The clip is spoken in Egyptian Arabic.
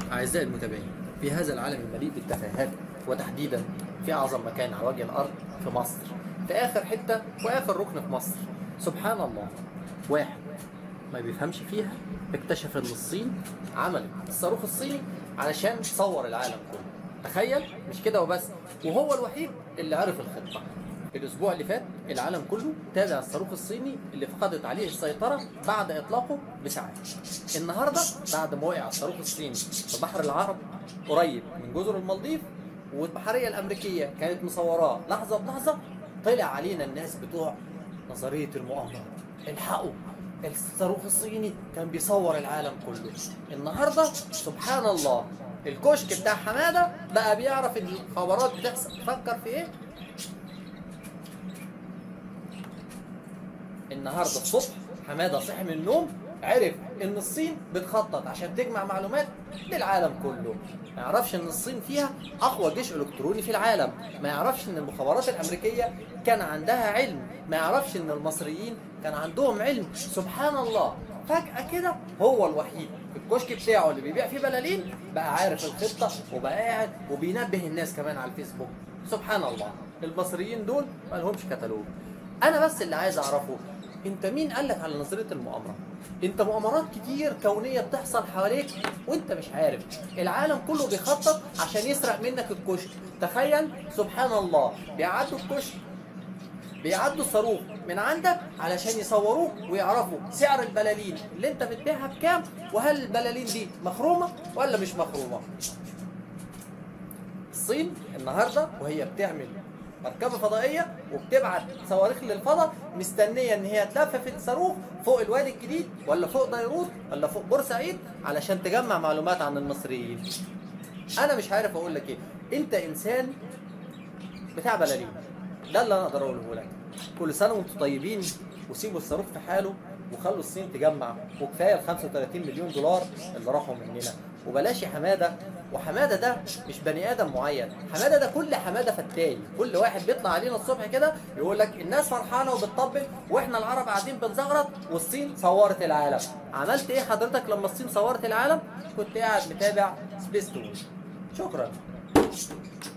أعزائي المتابعين في هذا العالم المليء بالتفاهات وتحديدا في أعظم مكان على وجه الأرض في مصر في آخر حتة وآخر ركن في مصر سبحان الله واحد ما بيفهمش فيها اكتشف ان الصين عملت الصاروخ الصيني علشان تصور العالم كله تخيل مش كده وبس وهو الوحيد اللي عرف الخطه الاسبوع اللي فات العالم كله تابع الصاروخ الصيني اللي فقدت عليه السيطره بعد اطلاقه بساعات النهارده بعد ما وقع الصاروخ الصيني في بحر العرب قريب من جزر المالديف والبحريه الامريكيه كانت مصوراه لحظه بلحظه طلع علينا الناس بتوع نظريه المؤامره الحقوا الصاروخ الصيني كان بيصور العالم كله النهارده سبحان الله الكشك بتاع حماده بقى بيعرف ان الخبرات بتحصل فكر في ايه النهارده الصبح حماده صحي من النوم عرف ان الصين بتخطط عشان تجمع معلومات للعالم كله ما يعرفش ان الصين فيها اقوى جيش الكتروني في العالم ما يعرفش ان المخابرات الامريكيه كان عندها علم ما يعرفش ان المصريين كان عندهم علم سبحان الله فجاه كده هو الوحيد الكشك بتاعه اللي بيبيع فيه بلالين بقى عارف الخطه وبقى قاعد وبينبه الناس كمان على الفيسبوك سبحان الله المصريين دول ما لهمش كتالوج انا بس اللي عايز اعرفه انت مين قال لك على نظريه المؤامره انت مؤامرات كتير كونيه بتحصل حواليك وانت مش عارف العالم كله بيخطط عشان يسرق منك الكشك تخيل سبحان الله بيعدوا الكشك بيعدوا الصاروخ من عندك علشان يصوروك ويعرفوا سعر البلالين اللي انت بتبيعها بكام وهل البلالين دي مخرومه ولا مش مخرومه الصين النهارده وهي بتعمل مركبه فضائيه وبتبعت صواريخ للفضاء مستنيه ان هي تلفف الصاروخ فوق الوادي الجديد ولا فوق ديروت ولا فوق بورسعيد علشان تجمع معلومات عن المصريين انا مش عارف اقول لك ايه انت انسان بتاع بلالين ده اللي انا اقدر اقوله لك كل سنه وانتم طيبين وسيبوا الصاروخ في حاله وخلوا الصين تجمع وكفايه ال 35 مليون دولار اللي راحوا مننا وبلاش يا حماده وحماده ده مش بني ادم معين حماده ده كل حماده فتاي كل واحد بيطلع علينا الصبح كده يقول لك الناس فرحانه وبتطبل واحنا العرب قاعدين بنزغرط والصين صورت العالم عملت ايه حضرتك لما الصين صورت العالم كنت قاعد متابع سبيس تون شكرا